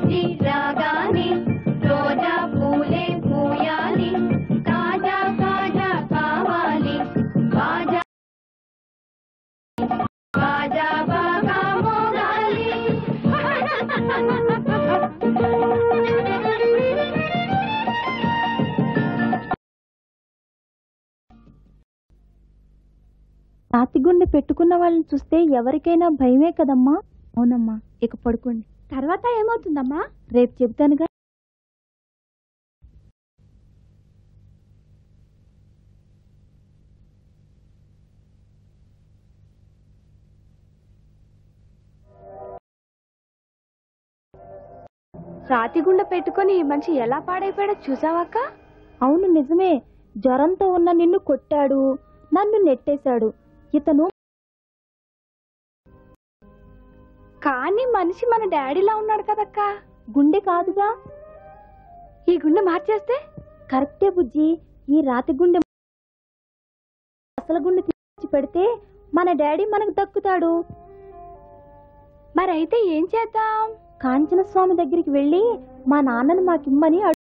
బుజ్జి రాగానే రోజా పూలే పూయాలి తాజా తాజా కావాలి బాజా బాజా బాగా మోగాలి రాతిగుండె పెట్టుకున్న వాళ్ళని చూస్తే ఎవరికైనా భయమే కదమ్మా అవునమ్మా ఇక పడుకోండి తర్వాత ఏమవుతుందమ్మా రేపు చెబుతానుగా రాతి గుండె పెట్టుకొని ఈ మనిషి ఎలా పాడైపోయాడో చూసావాక అవును నిజమే జ్వరంతో ఉన్న నిన్ను కొట్టాడు నన్ను నెట్టేశాడు ఇతను కానీ మనిషి మన డాడీలా ఉన్నాడు కదక్క గుండె కాదుగా ఈ గుండె మార్చేస్తే కరెక్టే బుజ్జి ఈ రాతి గుండె అసలు గుండె తీసి పెడితే మన డాడీ మనకు దక్కుతాడు మరి అయితే ఏం చేద్దాం కాంచన స్వామి దగ్గరికి వెళ్ళి మా నాన్నని మాకిమ్మని అడు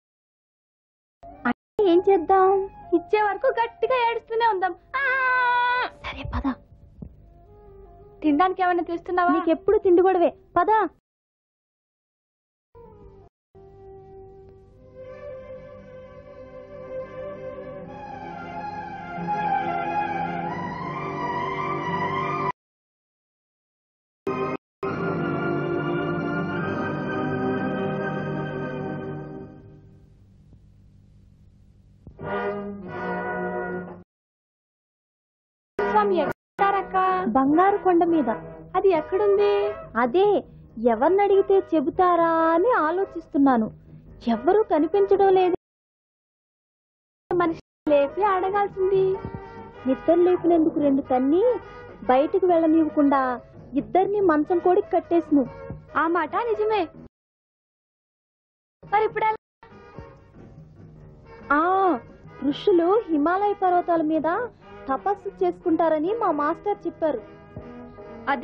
అంటే ఏం చేద్దాం ఇచ్చే వరకు గట్టిగా ఏడుస్తూనే ఉందాం ఆ! సరే పద తినడానికి ఏమైనా తెస్తున్నావా నీకెప్పుడు తిండి గొడవే పద స్వామి ఎక్కడారక్క బంగారు కొండ మీద అది ఎక్కడుంది అదే ఎవరిని అడిగితే చెబుతారా అని ఆలోచిస్తున్నాను ఎవ్వరూ కనిపించడం లేదు మనిషి లేపి అడగాల్సింది నిద్ర లేపినందుకు రెండు తన్ని బయటికి వెళ్ళనివ్వకుండా ఇద్దరిని మంచం కోడికి కట్టేసును ఆ మాట నిజమే మరి ఇప్పుడు ఎలా? ఆ ఋషులు హిమాలయ పర్వతాల మీద తపస్సు చేసుకుంటారని మా మాస్టర్ చెప్పారు అది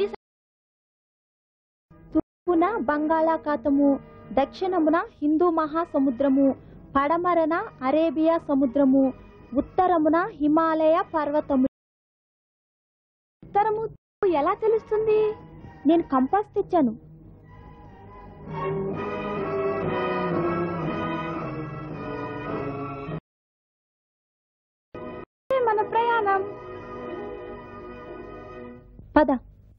తూర్పున బంగాళాఖాతము దక్షిణమున హిందూ మహాసముద్రము పడమరన అరేబియా సముద్రము ఉత్తరమున హిమాలయ పర్వతము ఉత్తరము ఎలా తెలుస్తుంది నేను కంపాస్ తెచ్చాను ఇదే మన ప్రయాణం పద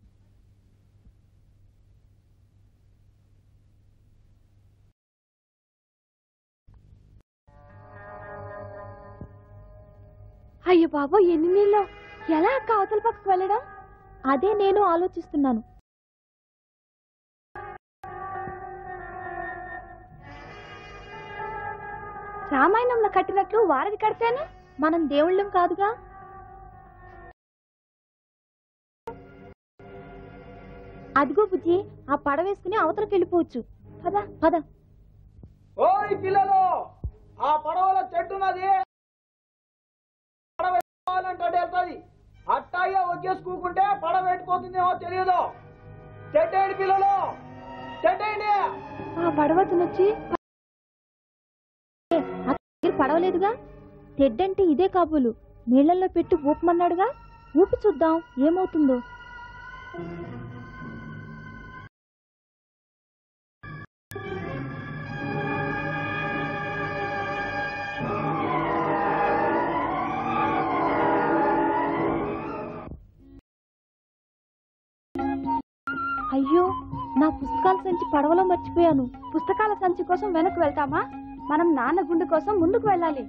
అయ్యో బాబు ఎన్ని నీళ్ళు ఎలా అక్క అవతల పక్కకు వెళ్ళడం అదే నేను ఆలోచిస్తున్నాను రామాయణంలో కట్టినట్లు వారధి కడితేనే మనం దేవుళ్ళం కాదుగా అదిగో బుజ్జి ఆ పడ వేసుకుని అవతలకి వెళ్ళిపోవచ్చు పద పద ఓయ్ పిల్లలు ఆ పడవలో చెట్టున్నది పడవ ఎత్తుకోవాలంటే వెళ్తుంది అట్టాగే ఒగ్గేసి కూకుంటే పడవ పెట్టిపోతుందేమో తెలియదు చెట్టేయండి పిల్లలు చెట్టేయండి ఆ పడవతను వచ్చి ఏ, ఆ దగ్గర పడవలేదుగా తెడ్డంటే ఇదే కాబోలు నీళ్ళల్లో పెట్టి ఊపమన్నాడుగా ఊపి చూద్దాం ఏమవుతుందో అయ్యో నా పుస్తకాల సంచి పడవలో మర్చిపోయాను పుస్తకాల సంచి కోసం వెనక్కి వెళ్తామా మనం నాన్న గుండె కోసం ముందుకు వెళ్ళాలి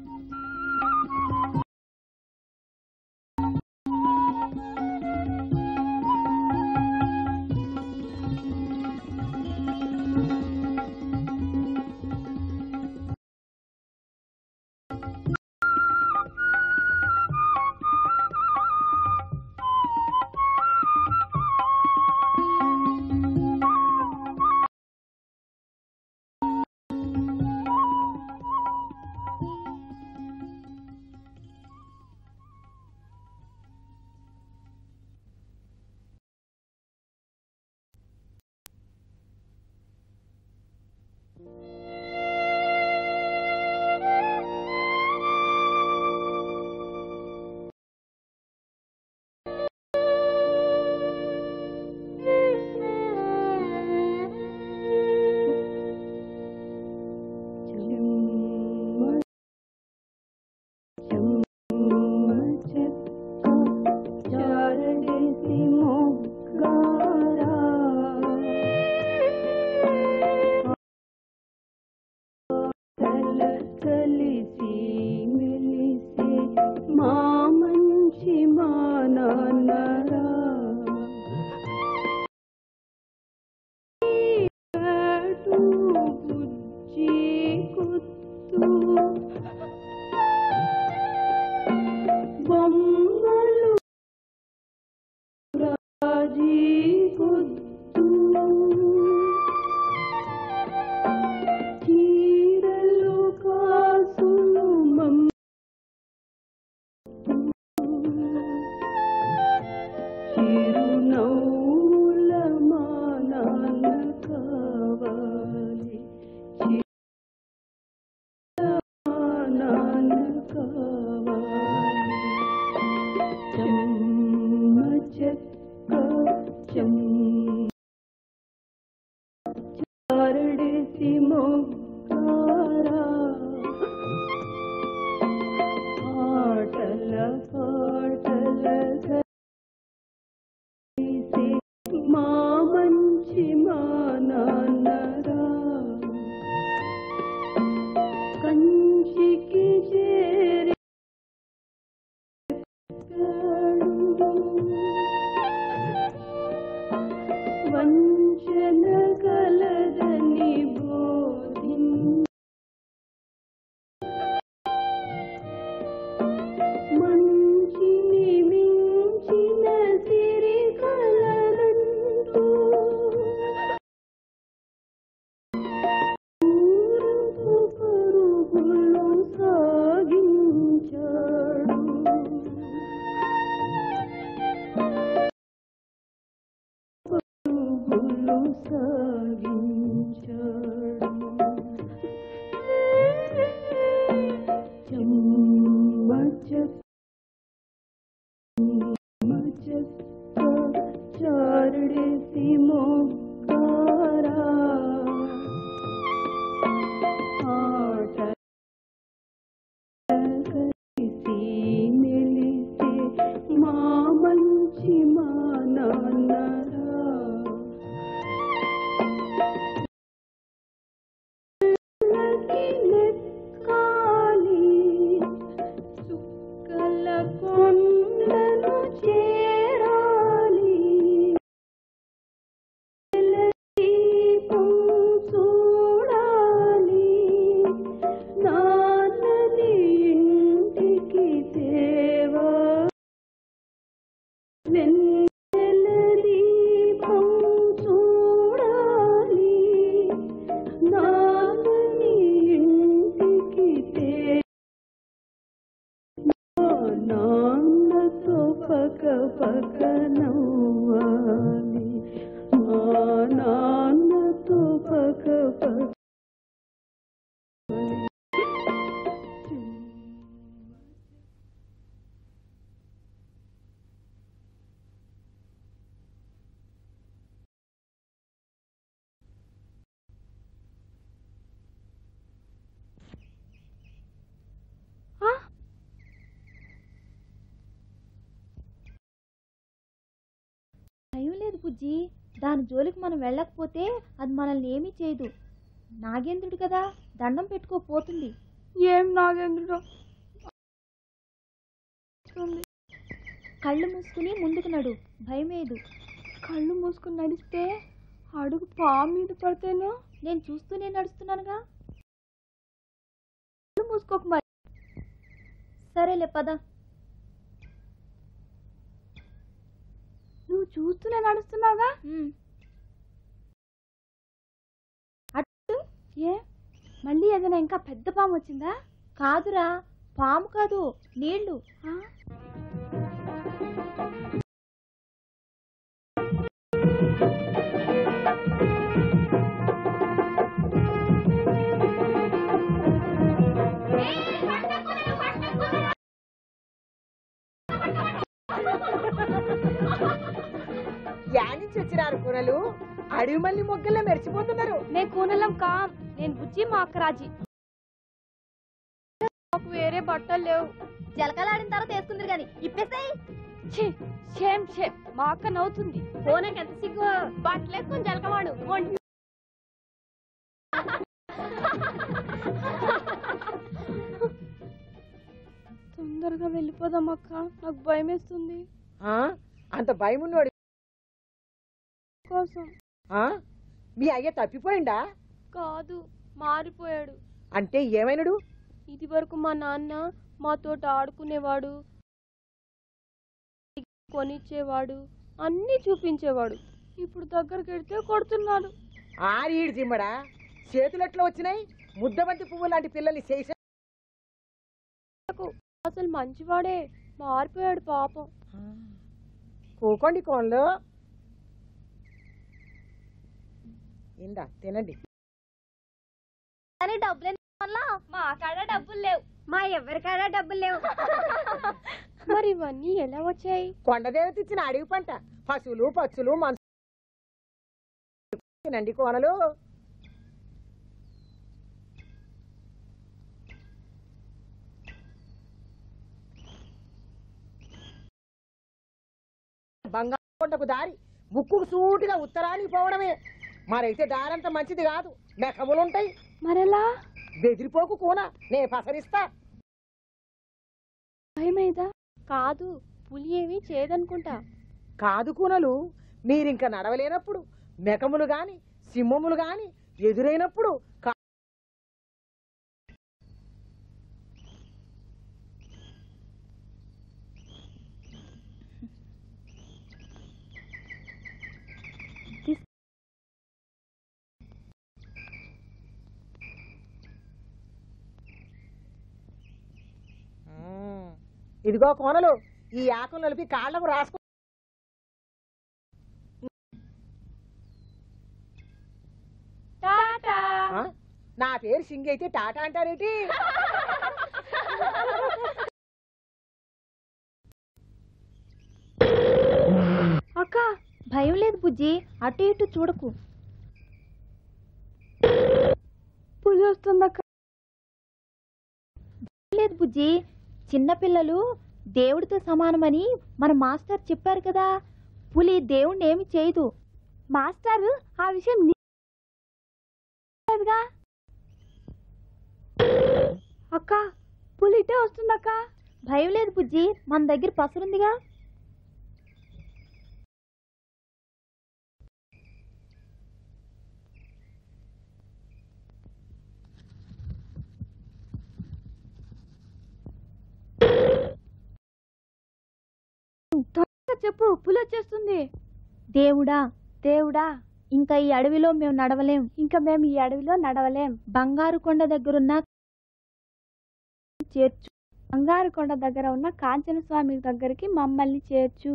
బొమ్మలు రాజీ పొద్దు చీరలు కాసులు మమ్మ చిరునవ్వుల మా నాన్న కావాలి మా నాన్న కావాలి చెమ్మ చెక్క చెమ్మ చారడేసి మొక్కారా ఆటల పాటల కలిసి మా మంచి మా నాన్నరా కంచికి చేరి వంచన కలదని బోధిం మంచిని మించిన సిరి కలదంటూ ఊరుకు పరుగులు సాగించాడు పరుగులు సాగించాడు చెమ్మ చెమ్మ చెక్క చారడేసి మొక్కారా ఆట కలిసి మెలిసే మా మంచి మా నాన్నరా లకి లెక్కాలి సుక్కల కొండను చేరాలి దీపం చూడాలి నాన్నని ఇంటికి తేవా వెన్నెల దీపం చూడాలి నాన్నని ఇంటికి తేవా నాన్నతో పక పక నవ్వాలి మా నాన్నతో పక పక భయం లేదు బుజ్జి దాని జోలికి మనం వెళ్ళకపోతే అది మనల్ని ఏమీ చేయదు నాగేంద్రుడు కదా దండం పెట్టుకోపోతుంది ఏం నాగేంద్రుడు కళ్ళు మూసుకుని ముందుకు నడు భయమేదు కళ్ళు మూసుకుని నడిస్తే అడుగు పా మీద పడితేనో నేను చూస్తూనే నడుస్తున్నానుగా కళ్ళు మూసుకోక మరి సరేలే పద నువ్వు చూస్తూనే నడుస్తున్నావుగా ఉమ్. ఏ మళ్ళీ ఏదైనా ఇంకా పెద్ద పాము వచ్చిందా కాదురా పాము కాదు నీళ్లు ఆ? యానించి వచ్చినారు కూరలు అడవి మల్లి మొగ్గల్లో మెరిచిపోతున్నారు నేను కూనలం కాం నేను బుజ్జి మా అక్క రాజీ నాకు వేరే బట్టలు లేవు జలకలాడిన తర్వాత వేసుకుందరు గాని ఇప్పేసాయి ఛీ, షేమ్ షేమ్ మా అక్క నవ్వుతుంది ఫోనకి ఎంత సిగ్గు బట్టలు వేసుకొని జలకవాడు ఒంటి తొందరగా వెళ్ళిపోదాం అక్క నాకు భయం వేస్తుంది ఆ? అంత భయం ఉన్నోడు కోసం ఆ? మీ అయ్య తప్పిపోయిండా కాదు మారిపోయాడు అంటే ఏమైనడు ఇది వరకు మా నాన్న మాతోటి ఆడుకునేవాడు కొనిచ్చేవాడు అన్నీ చూపించేవాడు ఇప్పుడు దగ్గరికి వెడితే కొడుతున్నాడు ఆరీడు జిమ్మడా చేతులెట్లా వచ్చినాయి ముద్దబంతి పువ్వు లాంటి పిల్లల్ని చేసే అసలు మంచివాడే మారిపోయాడు పాపం కూకోండి కోన్లు ఇందా తినండి కానీ డబ్బులు వల్ల మా కాడ డబ్బులు లేవు మా ఎవరికాడ డబ్బులు లేవు మరి ఇవన్నీ ఎలా వచ్చాయి కొండదేవత ఇచ్చిన అడవి పంట పశువులు పచ్చులు మనసు తినండి కోనలు బంగారు కొండకు దారి ముక్కుకు సూటిగా ఉత్తరానికి పోవడమే మరైతే దారంత మంచిది కాదు మెకములుంటాయి మరెలా బెదిరిపోకు కూన నే పసరిస్తా భయమైందా కాదు పులి ఏమీ చేయదనుకుంటా కాదు కూనలు మీరింక నడవలేనప్పుడు మెకములు గాని సింహములు గాని ఎదురైనప్పుడు కా- మ్మ్. ఇదిగో కోనలు ఈ ఆకులు నలిపి కాళ్ళకు రాసుకో ఆ? నా పేరు సింగ్ అయితే టాటా అంటారేటి అక్క భయం లేదు బుజ్జి అటు ఇటు చూడకు పులి వస్తుందక్క భయం లేదు బుజ్జి చిన్నపిల్లలు దేవుడితో సమానమని మన మాస్టర్ చెప్పారు కదా పులి దేవుణ్ణి ఏమి చేయదు మాస్టర్ ఆ విషయం నీ- లేదుగా అక్క పులి ఇటే వస్తుందక్క భయం లేదు బుజ్జి మన దగ్గర పసరుందిగా త్వరగా చెప్పు పులి వచ్చేస్తుంది దేవుడా దేవుడా ఇంకా ఈ అడవిలో మేము నడవలేం ఇంకా మేము ఈ అడవిలో నడవలేం బంగారు కొండ దగ్గరున్న చేర్చు బంగారు కొండ దగ్గర ఉన్న కాంచన స్వామి దగ్గరికి మమ్మల్ని చేర్చు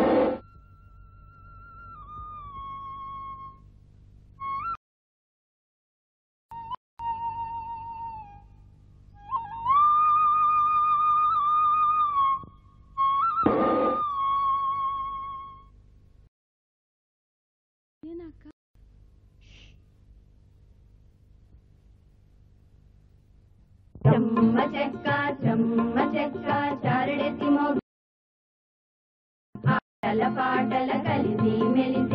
నేనక్క చెమ్మ చెక్క చెమ్మ చెక్క చారడెత్తి మోగు ఆటల పాటల కలిసి మెలిసి